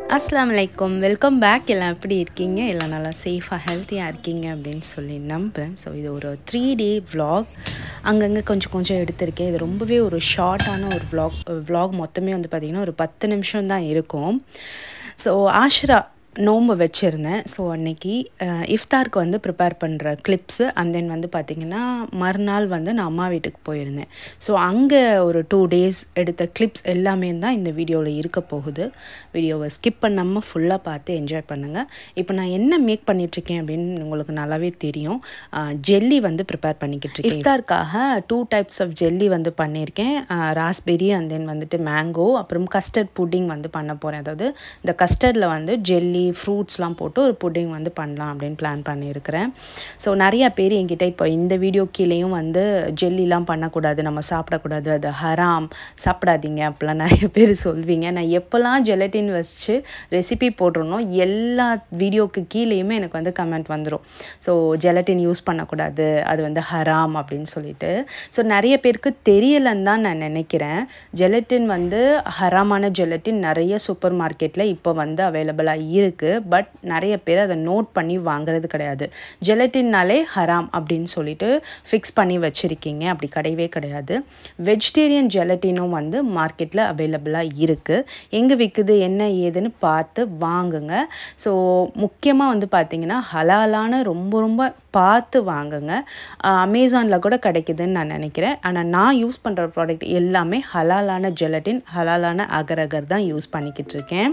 அஸ்லாம் வலைக்கம் welcome back எல்லாம் எப்படி இருக்கீங்க எல்லாம் நல்லா சேஃபாக ஹெல்த்தியாக இருக்கீங்க அப்படின்னு சொல்லி நம்புகிறேன் ஸோ இது ஒரு த்ரீ டே vlog அங்கங்கே கொஞ்சம் கொஞ்சம் எடுத்திருக்கேன் இது ரொம்பவே ஒரு ஷார்ட்டான ஒரு vlog vlog மொத்தமே வந்து பார்த்திங்கன்னா ஒரு பத்து நிமிஷம் தான் இருக்கும் ஸோ ஆஷ்ரா நோன்பு வச்சுருந்தேன் ஸோ அன்னைக்கு அஹ், இஃப்தாருக்கு வந்து ப்ரிப்பேர் பண்ணுற கிளிப்ஸு அண்ட் தென் வந்து பார்த்திங்கன்னா மறுநாள் வந்து நான் அம்மா வீட்டுக்கு போயிருந்தேன் ஸோ அங்கே ஒரு டூ டேஸ் எடுத்த கிளிப்ஸ் எல்லாமே தான் இந்த வீடியோவில் இருக்க போகுது வீடியோவை ஸ்கிப் பண்ணாமல் ஃபுல்லாக பார்த்து என்ஜாய் பண்ணுங்கள் இப்போ நான் என்ன மேக் பண்ணிகிட்ருக்கேன் அப்படின்னு உங்களுக்கு நல்லாவே தெரியும் ஜெல்லி வந்து ப்ரிப்பேர் பண்ணிக்கிட்டு இருக்கேன் இஃப்தாருக்காக டூ டைப்ஸ் ஆஃப் ஜெல்லி வந்து பண்ணியிருக்கேன் ராஸ்பெரி அண்ட் தென் வந்துட்டு மேங்கோ அப்புறம் கஸ்டர்ட் புட்டிங் வந்து பண்ண போகிறேன் அதாவது இந்த கஸ்டர்டில் வந்து ஜெல்லி ஃப்ரூட்ஸ்லாம் போட்டு ஒரு புட்டிங் வந்து பண்ணலாம் அப்படின்னு பிளான் பண்ணியிருக்கிறேன் ஸோ நிறையா பேர் என்கிட்ட இப்போ இந்த வீடியோ கீழேயும் வந்து ஜெல்லிலாம் பண்ணக்கூடாது நம்ம சாப்பிடக்கூடாது அது ஹராம் சாப்பிடாதீங்க அப்படிலாம் நிறைய பேர் சொல்வீங்க நான் எப்போல்லாம் ஜெலட்டின் வச்சு ரெசிபி போடுறனோ எல்லா வீடியோக்கு கீழேயுமே எனக்கு வந்து கமெண்ட் வந்துடும் ஸோ ஜெலட்டின் யூஸ் பண்ணக்கூடாது அது வந்து ஹராம் அப்படின்னு சொல்லிட்டு ஸோ நிறைய பேருக்கு தெரியலன்னு தான் நான் நினைக்கிறேன் ஜெலட்டின் வந்து ஹராமான ஜெலட்டின் நிறைய சூப்பர் மார்க்கெட்டில் இப்போ வந்து அவைலபிளாக இருக்குது பட் நிறைய பேர் அதை நோட் பண்ணி வாங்குறது கிடையாது ஜெலட்டின்னாலே ஹராம் அப்படின்னு சொல்லிட்டு ஃபிக்ஸ் பண்ணி வச்சுருக்கீங்க அப்படி கிடையவே கிடையாது வெஜிடேரியன் ஜெலட்டினும் வந்து மார்க்கெட்டில் அவைலபிளாக இருக்குது எங்கே விற்குது என்ன ஏதுன்னு பார்த்து வாங்குங்க ஸோ முக்கியமாக வந்து பார்த்திங்கன்னா ஹலாலான ரொம்ப ரொம்ப பார்த்து வாங்குங்க அமேசானில் கூட கிடைக்குதுன்னு நான் நினைக்கிறேன் ஆனால் நான் யூஸ் பண்ணுற ப்ராடக்ட் எல்லாமே ஹலாலான ஜெலட்டின் ஹலாலான அகரகர் தான் யூஸ் பண்ணிக்கிட்டு இருக்கேன்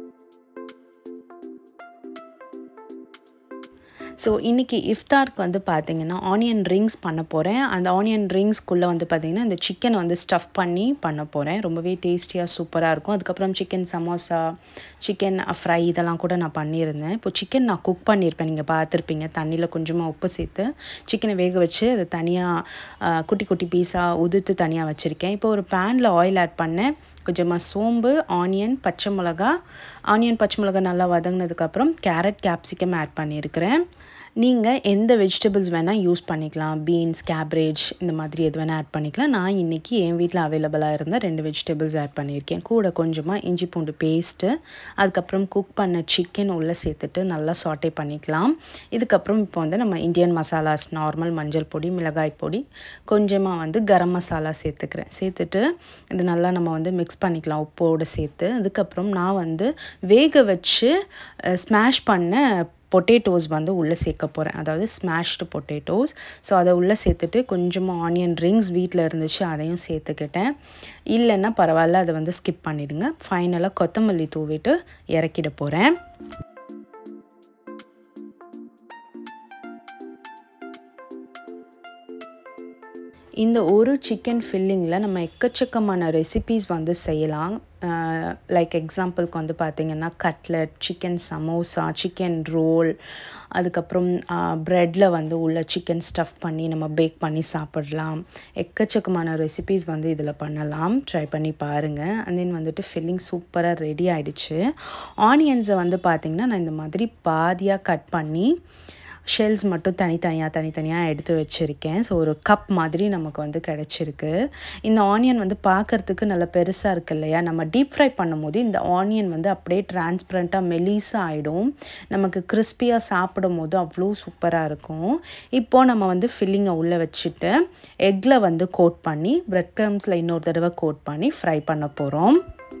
ஸோ இன்றைக்கி இஃப்தாருக்கு வந்து பார்த்தீங்கன்னா ஆனியன் ரிங்ஸ் பண்ண போகிறேன் அந்த ஆனியன் ரிங்ஸ்க்குள்ளே வந்து பார்த்திங்கன்னா இந்த சிக்கனை வந்து ஸ்டஃப் பண்ணி பண்ண போகிறேன் ரொம்பவே டேஸ்டியாக சூப்பராக இருக்கும் அதுக்கப்புறம் சிக்கன் சமோசா சிக்கன் ஃப்ரை இதெல்லாம் கூட நான் பண்ணியிருந்தேன் இப்போ சிக்கன் நான் குக் பண்ணியிருப்பேன் நீங்கள் பார்த்துருப்பீங்க தண்ணியில் கொஞ்சமாக உப்பு சேர்த்து சிக்கனை வேக வச்சு அதை தனியாக குட்டி குட்டி பீஸாக உதுத்து தனியாக வச்சுருக்கேன் இப்போ ஒரு பேனில் ஆயில் ஆட் பண்ணேன் கொஞ்சமாக சோம்பு ஆனியன் பச்சை மிளகா ஆனியன் பச்சை மிளகா நல்லா வதங்கினதுக்கப்புறம் கேரட் கேப்சிகம் ஆட் பண்ணியிருக்கிறேன் நீங்கள் எந்த வெஜிடபிள்ஸ் வேணால் யூஸ் பண்ணிக்கலாம் பீன்ஸ் கேப்ரேஜ் இந்த மாதிரி எது வேணால் ஆட் பண்ணிக்கலாம் நான் இன்றைக்கி என் வீட்டில் அவைலபிளாக இருந்த ரெண்டு வெஜிடபிள்ஸ் ஆட் பண்ணியிருக்கேன் கூட கொஞ்சமாக இஞ்சி பூண்டு பேஸ்ட்டு அதுக்கப்புறம் குக் பண்ண சிக்கன் உள்ளே சேர்த்துட்டு நல்லா சாட்டே பண்ணிக்கலாம் இதுக்கப்புறம் இப்போ வந்து நம்ம இந்தியன் மசாலாஸ் நார்மல் மஞ்சள் பொடி மிளகாய் பொடி கொஞ்சமாக வந்து கரம் மசாலா சேர்த்துக்கிறேன் சேர்த்துட்டு இது நல்லா நம்ம வந்து மிக்ஸ் பண்ணிக்கலாம் உப்போடு சேர்த்து அதுக்கப்புறம் நான் வந்து வேக வச்சு ஸ்மாஷ் பண்ண பொட்டேட்டோஸ் வந்து உள்ளே சேர்க்க போகிறேன் அதாவது ஸ்மாஷ்டு பொட்டேட்டோஸ் ஸோ அதை உள்ளே சேர்த்துட்டு கொஞ்சமாக ஆனியன் ரிங்ஸ் வீட்டில் இருந்துச்சு அதையும் சேர்த்துக்கிட்டேன் இல்லைன்னா பரவாயில்ல அதை வந்து ஸ்கிப் பண்ணிவிடுங்க ஃபைனலாக கொத்தமல்லி தூவிட்டு இறக்கிட போகிறேன் இந்த ஒரு சிக்கன் ஃபில்லிங்கில் நம்ம எக்கச்சக்கமான ரெசிபீஸ் வந்து செய்யலாம் லைக் எக்ஸாம்பிளுக்கு வந்து பார்த்திங்கன்னா cutlet chicken samosa chicken roll அதுக்கப்புறம் ப்ரெட்டில் வந்து உள்ள சிக்கன் ஸ்டஃப் பண்ணி நம்ம பேக் பண்ணி சாப்பிடலாம் எக்கச்சக்கமான ரெசிபீஸ் வந்து இதில் பண்ணலாம் ட்ரை பண்ணி பாருங்கள் அண்ட் தென் வந்துட்டு ஃபில்லிங் சூப்பராக ரெடி ஆகிடுச்சு ஆனியன்ஸை வந்து பார்த்திங்கன்னா நான் இந்த மாதிரி பாதியாக கட் பண்ணி ஷெல்ஸ் மட்டும் தனித்தனியாக தனித்தனியாக எடுத்து வச்சுருக்கேன் ஸோ ஒரு கப் மாதிரி நமக்கு வந்து கிடச்சிருக்கு இந்த ஆனியன் வந்து பார்க்குறதுக்கு நல்ல பெருசாக இருக்கு இல்லையா நம்ம டீப் ஃப்ரை பண்ணும்போது இந்த ஆனியன் வந்து அப்படியே டிரான்ஸ்பரண்ட்டாக மெலிஸாக ஆகிடும் நமக்கு கிறிஸ்பியாக சாப்பிடும் போது அவ்வளோ சூப்பராக இருக்கும் இப்போது நம்ம வந்து ஃபில்லிங்கை உள்ளே வச்சுட்டு எக்கில் வந்து கோட் பண்ணி ப்ரெட் க்ரம்ஸில் இன்னொரு தடவை கோட் பண்ணி ஃப்ரை பண்ண போகிறோம்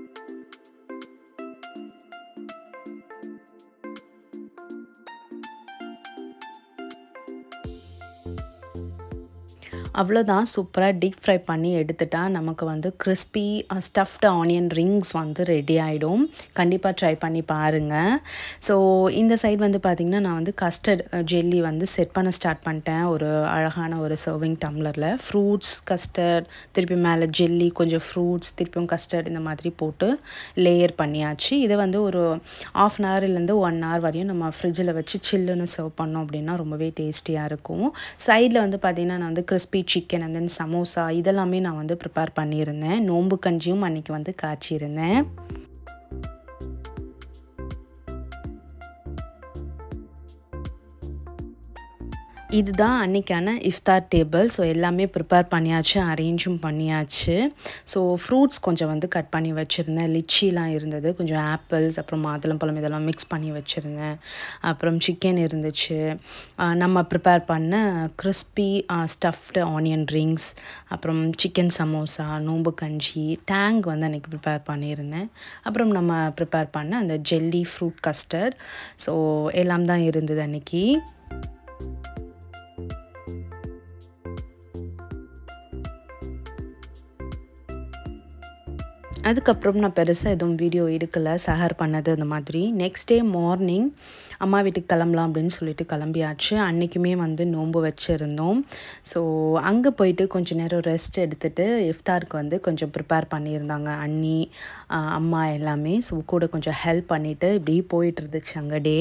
அவ்வளோதான் சூப்பராக டீப் ஃப்ரை பண்ணி எடுத்துட்டா நமக்கு வந்து கிறிஸ்பி ஸ்டஃப்டு ஆனியன் ரிங்ஸ் வந்து ரெடி ஆகிடும் கண்டிப்பாக ட்ரை பண்ணி பாருங்கள் ஸோ இந்த சைடு வந்து பார்த்திங்கன்னா நான் வந்து கஸ்டர்ட் ஜெல்லி வந்து செட் பண்ண ஸ்டார்ட் பண்ணிட்டேன் ஒரு அழகான ஒரு சர்விங் டம்ளரில் ஃப்ரூட்ஸ் கஸ்டர்ட் திருப்பி மேலே ஜெல்லி கொஞ்சம் ஃப்ரூட்ஸ் திருப்பியும் கஸ்டர்ட் இந்த மாதிரி போட்டு லேயர் பண்ணியாச்சு இதை வந்து ஒரு ஆஃப் அன் ஹவர்லேருந்து ஒன் ஹவர் வரையும் நம்ம ஃப்ரிட்ஜில் வச்சு சில்லுன்னு சர்வ் பண்ணோம் அப்படின்னா ரொம்பவே டேஸ்டியாக இருக்கும் சைடில் வந்து பார்த்திங்கன்னா நான் வந்து crispy chicken and then samosa இதெல்லாமே நான் வந்து ப்ரிப்பேர் பண்ணியிருந்தேன் நோம்பு கஞ்சியும் அன்றைக்கி வந்து காய்ச்சியிருந்தேன் இதுதான் அன்றைக்கான இஃப்தார் டேபிள் ஸோ எல்லாமே ப்ரிப்பேர் பண்ணியாச்சு அரேஞ்சும் பண்ணியாச்சு ஸோ ஃப்ரூட்ஸ் கொஞ்சம் வந்து கட் பண்ணி வச்சுருந்தேன் லிச்சிலாம் இருந்தது கொஞ்சம் ஆப்பிள்ஸ் அப்புறம் மாதுளம்பழம் இதெல்லாம் மிக்ஸ் பண்ணி வச்சுருந்தேன் அப்புறம் சிக்கன் இருந்துச்சு ஆஹ் நம்ம ப்ரிப்பேர் பண்ண கிறிஸ்பி ஸ்டஃப்டு ஆனியன் ரிங்ஸ் அப்புறம் சிக்கன் சமோசா நோம்பு கஞ்சி டேங் வந்து அன்றைக்கி ப்ரிப்பேர் பண்ணியிருந்தேன் அப்புறம் நம்ம ப்ரிப்பேர் பண்ண அந்த ஜெல்லி ஃப்ரூட் கஸ்டர்ட் ஸோ எல்லாம் தான் இருந்தது அன்றைக்கி அதுக்கப்புறம் நான் பெருசாக எதுவும் வீடியோ எடுக்கலை சஹர் பண்ணது அந்த மாதிரி நெக்ஸ்ட் டே மார்னிங் அம்மா வீட்டுக்கு கிளம்பலாம் அப்படின்னு சொல்லிட்டு கிளம்பியாச்சு அன்றைக்குமே வந்து நோன்பு வச்சுருந்தோம் ஸோ அங்கே போயிட்டு கொஞ்ச நேரம் ரெஸ்ட் எடுத்துகிட்டு இஃப்தாருக்கு வந்து கொஞ்சம் ப்ரிப்பேர் பண்ணியிருந்தாங்க அண்ணி ஆஹ் அம்மா எல்லாமே ஸோ கூட கொஞ்சம் ஹெல்ப் பண்ணிவிட்டு இப்படி போயிட்டு இருந்துச்சு அங்கே டே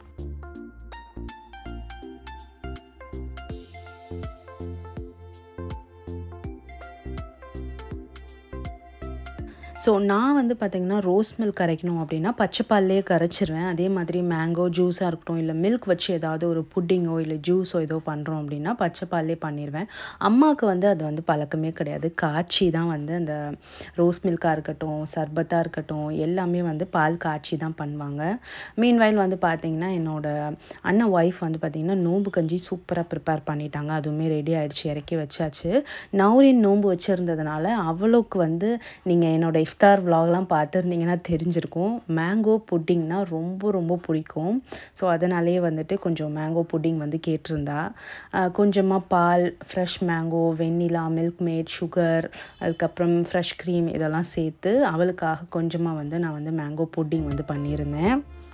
ஸோ நான் வந்து பார்த்திங்கன்னா ரோஸ் மில்க் கரைக்கணும் அப்படின்னா பச்சை பால்லே கரைச்சிருவேன் அதே மாதிரி மேங்கோ ஜூஸாக இருக்கட்டும் இல்லை மில்க் வச்சு ஏதாவது ஒரு புட்டிங்கோ இல்லை ஜூஸோ ஏதோ பண்ணுறோம் அப்படின்னா பச்சை பால்லே பண்ணிடுவேன் அம்மாவுக்கு வந்து அது வந்து பழக்கமே கிடையாது காய்ச்சி தான் வந்து அந்த ரோஸ் மில்காக இருக்கட்டும் சர்பத்தாக இருக்கட்டும் எல்லாமே வந்து பால் காய்ச்சி தான் பண்ணுவாங்க மீன்வைல் வந்து பார்த்திங்கன்னா என்னோட அண்ணன் ஒய்ஃப் வந்து பார்த்திங்கன்னா நோம்பு கஞ்சி சூப்பராக ப்ரிப்பேர் பண்ணிட்டாங்க அதுவுமே ரெடி ஆகிடுச்சு இறக்கி வச்சாச்சு நௌரின் நோம்பு வச்சுருந்ததுனால அவளுக்கு வந்து நீங்கள் என்னோட இஃப்தார் vlogலாம் பார்த்துருந்தீங்கன்னா தெரிஞ்சிருக்கும் மேங்கோ புட்டிங்னா ரொம்ப ரொம்ப பிடிக்கும் ஸோ அதனாலேயே வந்துட்டு கொஞ்சம் மேங்கோ புட்டிங் வந்து கேட்டிருந்தா ஆஹ் கொஞ்சமாக பால் fresh mango vanilla Milkmaid sugar அதுக்கப்புறம் ஃப்ரெஷ் க்ரீம் இதெல்லாம் சேர்த்து அவளுக்காக கொஞ்சமாக வந்து நான் வந்து மேங்கோ புட்டிங் வந்து பண்ணியிருந்தேன்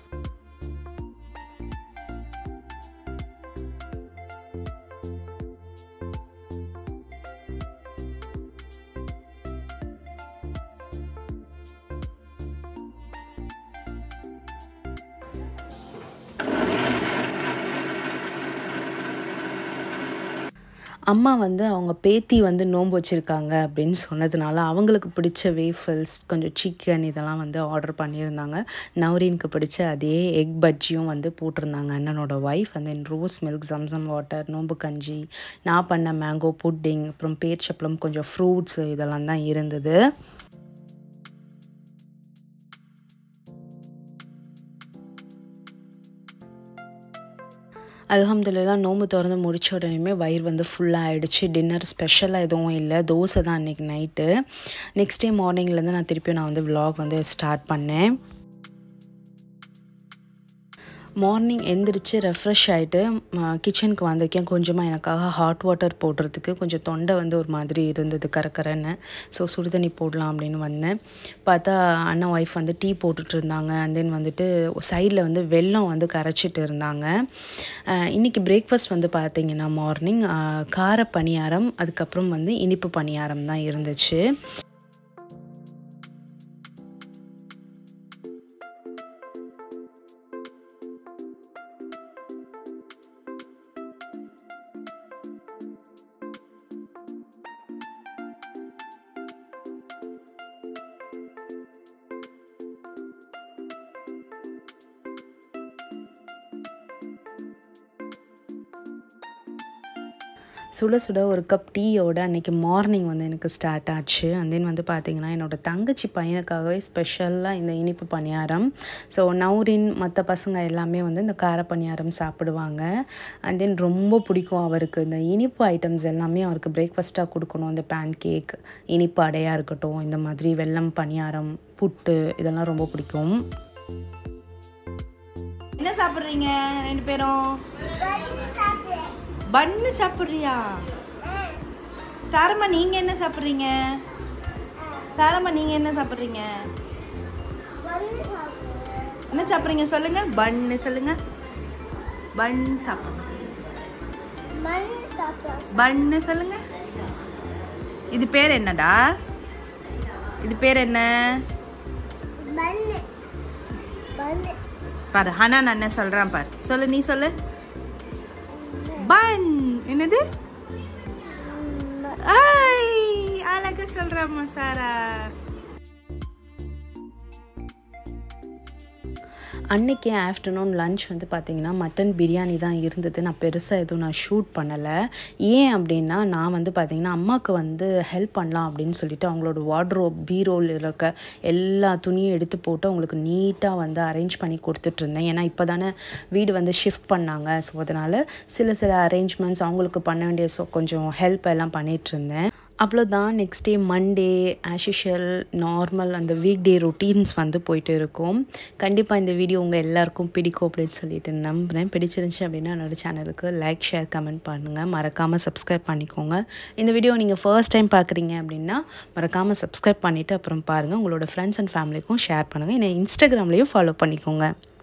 அம்மா வந்து அவங்க பேத்தி வந்து நோன்பு வச்சுருக்காங்க அப்படின்னு சொன்னதுனால அவங்களுக்கு பிடிச்ச வேஃபல்ஸ் கொஞ்சம் சிக்கன் இதெல்லாம் வந்து ஆர்டர் பண்ணியிருந்தாங்க நவரீனுக்கு பிடிச்ச அதே எக் பஜ்ஜியும் வந்து போட்டிருந்தாங்க அண்ணனோட ஒய்ஃப் வந்து ரோஸ் மில்க் ஜம்சம் வாட்டர் நோம்பு கஞ்சி நான் பண்ண மேங்கோ புட்டிங் அப்புறம் பேர்ச்சப்பளம் கொஞ்சம் ஃப்ரூட்ஸ் இதெல்லாம் தான் இருந்தது அல்ஹம்துலில்லாஹ் நோம்பு திறந்து முடிச்ச உடனேமே வயிறு வந்து ஃபுல்லாக ஆயிடுச்சு டின்னர் ஸ்பெஷலாக எதுவும் இல்லை தோசை தான் அன்றைக்கி நைட்டு நெக்ஸ்ட் டே மார்னிங்லேருந்து நான் திருப்பி நான் வந்து vlog வந்து ஸ்டார்ட் பண்ணேன் மார்னிங் எந்திரிச்சு ரெஃப்ரெஷ் ஆகிட்டு கிச்சனுக்கு வந்திருக்கேன் கொஞ்சமாக எனக்காக ஹாட் வாட்டர் போடுறதுக்கு கொஞ்சம் தொண்டை வந்து ஒரு மாதிரி இருந்தது கரக்கரன்னு ஸோ சுடுதண்ணி போடலாம் அப்படின்னு வந்தேன் பார்த்தா அண்ணன் ஒய்ஃப் வந்து டீ போட்டுட்டு இருந்தாங்க அண்ட் தென் வந்துட்டு சைடில் வந்து வெல்லம் வந்து கரைச்சிட்டு இருந்தாங்க அஹ் இன்னைக்கு பிரேக்ஃபாஸ்ட் வந்து பார்த்தீங்கன்னா மார்னிங் கார பணியாரம் அதுக்கப்புறம் வந்து இனிப்பு பணியாரம் தான் இருந்துச்சு சுட சுட ஒரு கப் டீயோட அன்றைக்கி மார்னிங் வந்து எனக்கு ஸ்டார்ட் ஆச்சு அண்ட் தென் வந்து பார்த்திங்கன்னா என்னோட தங்கச்சி பையனுக்காகவே ஸ்பெஷலாக இந்த இனிப்பு பணியாரம் ஸோ நௌரின் மற்ற பசங்க எல்லாமே வந்து இந்த கார பணியாரம் சாப்பிடுவாங்க அண்ட் தென் ரொம்ப பிடிக்கும் அவருக்கு இந்த இனிப்பு ஐட்டம்ஸ் எல்லாமே அவருக்கு பிரேக்ஃபாஸ்ட்டாக கொடுக்கணும் இந்த பேன் கேக் இனிப்பு அடையாக இருக்கட்டும் இந்த மாதிரி வெல்லம் பணியாரம் புட்டு இதெல்லாம் ரொம்ப பிடிக்கும் என்ன சாப்பிட்றீங்க ரெண்டு பேரும் பன்னு சாப்பிட்றியா சாரம்மா நீங்க என்ன சாப்பிட்றீங்க சாரம்மா நீங்க என்ன சாப்பிட்றீங்க என்ன சாப்பிட்றீங்க சொல்லுங்க பன்னு சொல்லுங்க பன் சாப்பிட்றோம் பன்னு சொல்லுங்க இது பேர் என்னடா இது பேர் என்ன பாரு ஹனான் அண்ணன் சொல்றான் பாரு சொல்லு நீ சொல்லு பன் என்னது ஐ அழகா சொல்றாம்மா சாரா அன்னைக்கு ஆஃப்டர்நூன் லன்ச் வந்து பார்த்திங்கன்னா மட்டன் பிரியாணி தான் இருந்தது நான் பெருசாக எதுவும் நான் ஷூட் பண்ணலை ஏன் அப்படின்னா நான் வந்து பார்த்திங்கன்னா அம்மாவுக்கு வந்து ஹெல்ப் பண்ணலாம் அப்படின்னு சொல்லிட்டு அவங்களோட வார்ட்ரோப் பீரோல் இருக்க எல்லா துணியும் எடுத்து போட்டு அவங்களுக்கு நீட்டாக வந்து அரேஞ்ச் பண்ணி கொடுத்துட்ருந்தேன் ஏன்னா இப்போ தானே வீடு வந்து ஷிஃப்ட் பண்ணாங்க ஸோ அதனால் சில சில அரேஞ்ச்மெண்ட்ஸ் அவங்களுக்கு பண்ண வேண்டிய ஸோ கொஞ்சம் ஹெல்ப் எல்லாம் பண்ணிகிட்டு இருந்தேன் அவ்வளோதான் next day Monday as usual normal அந்த வீக் டே ரொட்டீன்ஸ் வந்து போயிட்டு இருக்கும் கண்டிப்பாக இந்த வீடியோ உங்கள் எல்லாருக்கும் பிடிக்கும் அப்படின்னு சொல்லிட்டு நம்புகிறேன் பிடிச்சிருந்துச்சு அப்படின்னா என்னோடய சேனலுக்கு லைக் ஷேர் கமெண்ட் பண்ணுங்கள் மறக்காமல் சப்ஸ்கிரைப் பண்ணிக்கோங்க இந்த வீடியோ நீங்கள் ஃபர்ஸ்ட் டைம் பார்க்குறீங்க அப்படின்னா மறக்காமல் சப்ஸ்கிரைப் பண்ணிவிட்டு அப்புறம் பாருங்கள் உங்களோட ஃப்ரெண்ட்ஸ் அண்ட் ஃபேமிலிக்கும் ஷேர் பண்ணுங்கள் என்னை இன்ஸ்டாகிராம்லேயும் ஃபாலோ பண்ணிக்கோங்க